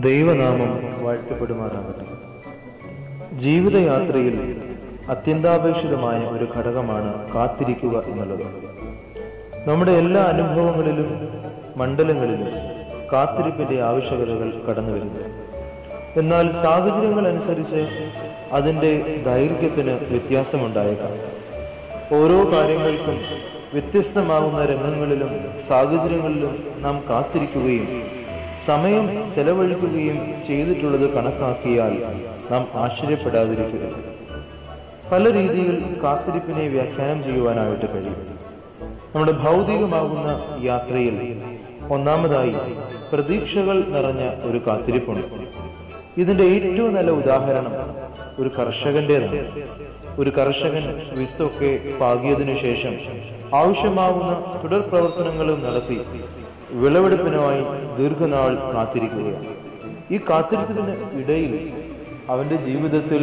ദൈവനാമം വാഴ്ത്തപ്പെടുമാറാകട്ടെ ജീവിതയാത്രയിൽ അത്യന്താപേക്ഷിതമായ ഒരു ഘടകമാണ് കാത്തിരിക്കുക എന്നുള്ളത് നമ്മുടെ എല്ലാ അനുഭവങ്ങളിലും മണ്ഡലങ്ങളിലും കാത്തിരിപ്പിന്റെ ആവശ്യകതകൾ കടന്നു വരുന്നു എന്നാൽ സാഹചര്യങ്ങൾ അനുസരിച്ച് അതിന്റെ ദൈർഘ്യത്തിന് വ്യത്യാസമുണ്ടായേക്കാം ഓരോ കാര്യങ്ങൾക്കും വ്യത്യസ്തമാകുന്ന രംഗങ്ങളിലും സാഹചര്യങ്ങളിലും നാം കാത്തിരിക്കുകയും സമയം ചെലവഴിക്കുകയും ചെയ്തിട്ടുള്ളത് കണക്കാക്കിയാൽ നാം ആശ്ചര്യപ്പെടാതിരിക്കുക പല രീതിയിൽ കാത്തിരിപ്പിനെ വ്യാഖ്യാനം ചെയ്യുവാനായിട്ട് കഴിയും നമ്മുടെ ഭൗതികമാകുന്ന യാത്രയിൽ ഒന്നാമതായി പ്രതീക്ഷകൾ നിറഞ്ഞ ഒരു കാത്തിരിപ്പുണ്ട് ഇതിന്റെ ഏറ്റവും നല്ല ഉദാഹരണം ഒരു കർഷകന്റേതാണ് ഒരു കർഷകൻ വിത്തൊക്കെ പാകിയതിനു ശേഷം ആവശ്യമാവുന്ന തുടർ പ്രവർത്തനങ്ങളും നടത്തി വിളവെടുപ്പിനായി ദീർഘനാൾ കാത്തിരിക്കുകയാണ് ഈ കാത്തിരിപ്പിന് ഇടയിൽ അവന്റെ ജീവിതത്തിൽ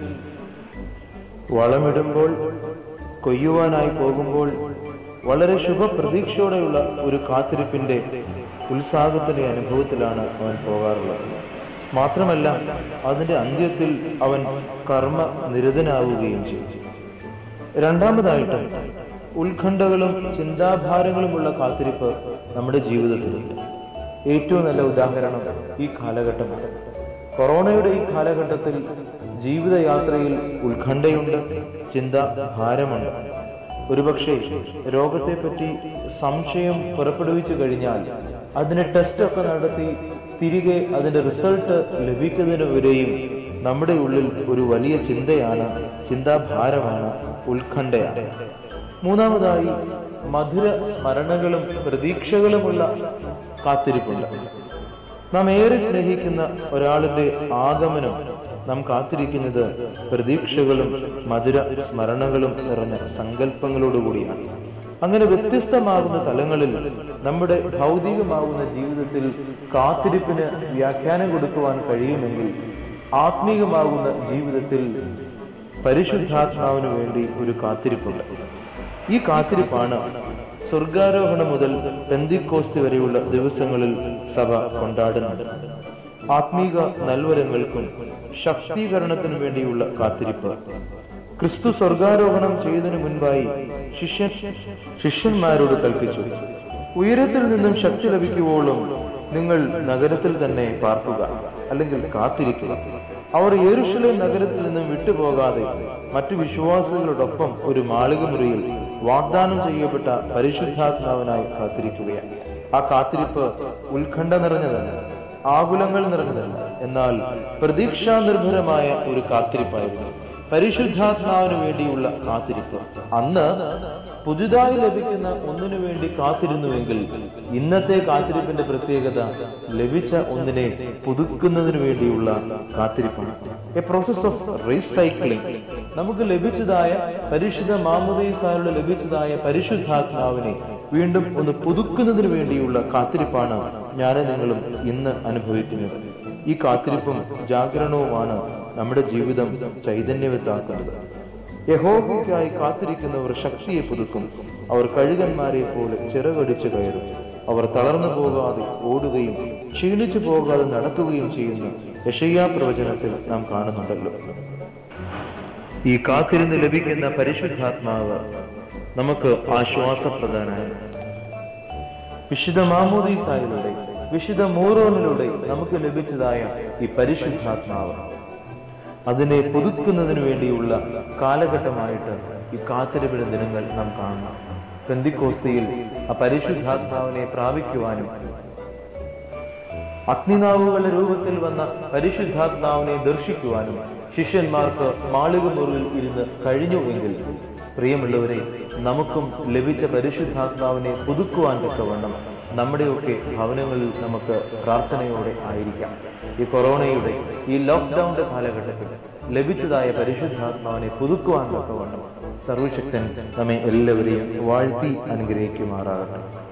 വളമിടുമ്പോൾ കൊയ്യുവാനായി പോകുമ്പോൾ വളരെ ശുഭപ്രതീക്ഷയോടെയുള്ള ഒരു കാത്തിരിപ്പിന്റെ ഉത്സാഹത്തിന്റെ അനുഭവത്തിലാണ് അവൻ പോകാറുള്ളത് മാത്രമല്ല അതിന്റെ അന്ത്യത്തിൽ അവൻ കർമ്മ നിരതനാവുകയും ചെയ്തു രണ്ടാമതായിട്ട് ഉത്കണ്ഠകളും ചിന്താഭാരങ്ങളുമുള്ള കാത്തിരിപ്പ് നമ്മുടെ ജീവിതത്തിലുണ്ട് ഏറ്റവും നല്ല ഉദാഹരണം ഈ കാലഘട്ടമാണ് കൊറോണയുടെ ഈ കാലഘട്ടത്തിൽ ജീവിതയാത്രയിൽ ഉത്കണ്ഠയുണ്ട് ചിന്ത ഭാരമുണ്ട് ഒരുപക്ഷെ രോഗത്തെപ്പറ്റി സംശയം പുറപ്പെടുവിച്ചു കഴിഞ്ഞാൽ അതിന് ടെസ്റ്റ് ഒക്കെ നടത്തി തിരികെ അതിന്റെ റിസൾട്ട് ലഭിക്കുന്നതിന് വരെയും നമ്മുടെ ഉള്ളിൽ ഒരു വലിയ ചിന്തയാണ് ചിന്താഭാരമാണ് ഉത്കണ്ഠയാണ് മൂന്നാമതായി മധുര സ്മരണകളും പ്രതീക്ഷകളുമുള്ള കാത്തിരിപ്പുണ്ട് നാം ഏറെ സ്നേഹിക്കുന്ന ഒരാളിന്റെ ആഗമനം നാം കാത്തിരിക്കുന്നത് പ്രതീക്ഷകളും മധുര സ്മരണകളും നിറഞ്ഞ സങ്കല്പങ്ങളോടുകൂടിയാണ് അങ്ങനെ വ്യത്യസ്തമാകുന്ന തലങ്ങളിൽ നമ്മുടെ ഭൗതികമാകുന്ന ജീവിതത്തിൽ കാത്തിരിപ്പിന് വ്യാഖ്യാനം കൊടുക്കുവാൻ കഴിയുമെങ്കിൽ ആത്മീകമാകുന്ന ജീവിതത്തിൽ പരിശുദ്ധാത്മാവിന് വേണ്ടി ഒരു കാത്തിരിപ്പുണ്ട് ഈ കാത്തിരിപ്പാണ് സ്വർഗാരോഹണം മുതൽ പെന്തിക്കോസ്തി വരെയുള്ള ദിവസങ്ങളിൽ സഭ കൊണ്ടാടുന്നത് ആത്മീക നൽവരങ്ങൾക്കും ശക്തീകരണത്തിനു വേണ്ടിയുള്ള കാത്തിരിപ്പ് ക്രിസ്തു സ്വർഗാരോഹണം ചെയ്തതിനു മുൻപായി ശിഷ്യൻ ശിഷ്യന്മാരോട് കൽപ്പിച്ചു ഉയരത്തിൽ നിന്നും ശക്തി ലഭിക്കുവോളം നിങ്ങൾ നഗരത്തിൽ തന്നെ പാർക്കുക അല്ലെങ്കിൽ കാത്തിരിക്കുക അവർ യേരുഷലേം നഗരത്തിൽ നിന്നും വിട്ടുപോകാതെ മറ്റു വിശ്വാസികളോടൊപ്പം ഒരു മാളിക മുറിയിൽ വാഗ്ദാനം ചെയ്യപ്പെട്ട പരിശുദ്ധാത്മാവിനായി കാത്തിരിക്കുകയാണ് ആ കാത്തിരിപ്പ് ഉത്കണ്ഠ നിറഞ്ഞതല്ല ആകുലങ്ങൾ നിറഞ്ഞതല്ല എന്നാൽ പ്രതീക്ഷാ നിർഭരമായ ഒരു കാത്തിരിപ്പായിരുന്നു പരിശുദ്ധാത്മാവിന് വേണ്ടിയുള്ള കാത്തിരിപ്പ് അന്ന് പുതുതായി ലഭിക്കുന്ന ഒന്നിനു വേണ്ടി കാത്തിരുന്നുവെങ്കിൽ ഇന്നത്തെ കാത്തിരിപ്പിന്റെ പ്രത്യേകത ലഭിച്ച ഒന്നിനെ പുതുക്കുന്നതിന് വേണ്ടിയുള്ള കാത്തിരിപ്പാണ് എ പ്രോസസ് ഓഫ് റീസൈക്ലിംഗ് നമുക്ക് ലഭിച്ചതായ പരിശുദ്ധ മാമുദീസാരുടെ ലഭിച്ചതായ പരിശുദ്ധാത്മാവിനെ വീണ്ടും ഒന്ന് പുതുക്കുന്നതിന് വേണ്ടിയുള്ള കാത്തിരിപ്പാണ് ഞാൻ നിങ്ങളും ഇന്ന് അനുഭവിക്കുന്നത് ഈ കാത്തിരിപ്പും ജാഗരണവുമാണ് നമ്മുടെ ജീവിതം ചൈതന്യവത്താക്കുന്നത് യഹോബയ്ക്കായി കാത്തിരിക്കുന്നവർ ശക്തിയെ പുതുക്കും അവർ കഴുകന്മാരെ പോലെ ചിറകടിച്ചു കയറും അവർ തളർന്നു പോകാതെ ഓടുകയും ക്ഷീണിച്ചു പോകാതെ നടക്കുകയും ചെയ്യുന്ന യശയ്യാ പ്രവചനത്തിൽ നാം കാണുന്നുണ്ടല്ലോ ഈ കാത്തിരുന്ന് ലഭിക്കുന്ന പരിശുദ്ധാത്മാവ് നമുക്ക് ആശ്വാസപ്രദാനായ വിശുദ്ധ മാമോദീസായിലൂടെ വിശുദ്ധ മൂറോനിലൂടെ നമുക്ക് ലഭിച്ചതായ ഈ പരിശുദ്ധാത്മാവ് അതിനെ പുതുക്കുന്നതിന് വേണ്ടിയുള്ള കാലഘട്ടമായിട്ട് ഈ കാത്തിരിപ്പിന്റെ ദിനങ്ങൾ നാം കാണണം പെന്തിക്കോസ്തിയിൽ ആ പരിശുദ്ധാത്മാവിനെ പ്രാപിക്കുവാനും അഗ്നിനാവുകളുടെ രൂപത്തിൽ വന്ന പരിശുദ്ധാത്മാവിനെ ദർശിക്കുവാനും ശിഷ്യന്മാർക്ക് മാളിക മുറിയിൽ ഇരുന്ന് കഴിഞ്ഞുവെങ്കിൽ പ്രിയമുള്ളവരെ നമുക്കും ലഭിച്ച പരിശുദ്ധാത്മാവിനെ പുതുക്കുവാൻ തക്കവണ്ണം നമ്മുടെയൊക്കെ ഭവനങ്ങളിൽ നമുക്ക് പ്രാർത്ഥനയോടെ ആയിരിക്കാം ഈ കൊറോണയുടെ ഈ ലോക്ക്ഡൌണിന്റെ കാലഘട്ടത്തിൽ ലഭിച്ചതായ പരിശുദ്ധാത്മാവിനെ പുതുക്കുവാൻ തക്കവണ്ണം സർവശക്തൻ നമ്മെ എല്ലാവരെയും വാഴ്ത്തി അനുഗ്രഹിക്കുമാറാകട്ടെ